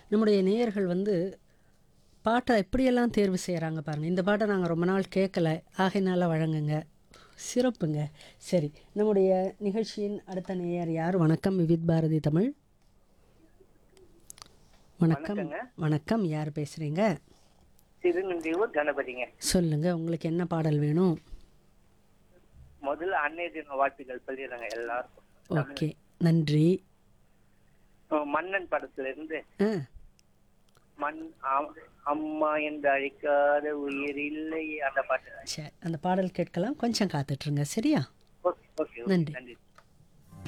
நம்முடைய நேயர்கள் வந்து பாட்டை எப்படியெல்லாம் தேர்வு செய்கிறாங்க பாருங்கள் இந்த பாட்டை நாங்கள் ரொம்ப நாள் கேட்கல ஆகையினால வழங்குங்க சிறப்புங்க சரி நம்முடைய நிகழ்ச்சியின் அடுத்த நேயர் யார் வணக்கம் விவித் பாரதி தமிழ் வணக்கம் வணக்கங்க. வணக்கம் யார் பேசுகிறீங்க திருநெல்வேலூர் கணபதிங்க சொல்லுங்க உங்களுக்கு என்ன பாடல் வேணும் முதல்ல அன்னைய தின வாழ்த்துக்கள் சொல்லிடுறாங்க எல்லாருக்கும் ஓகே நன்றி அஹ் மன்னன் படத்துல இருந்து ஆ மண் அம்- அம்மா என்று அழைக்காத உயிர் இல்லை அந்த பாட்டு சரி அந்த பாடல் கேட்கலாம் கொஞ்சம் காத்துட்ருங்க சரியா ஓகே ஓகே நன்றி. நன்றி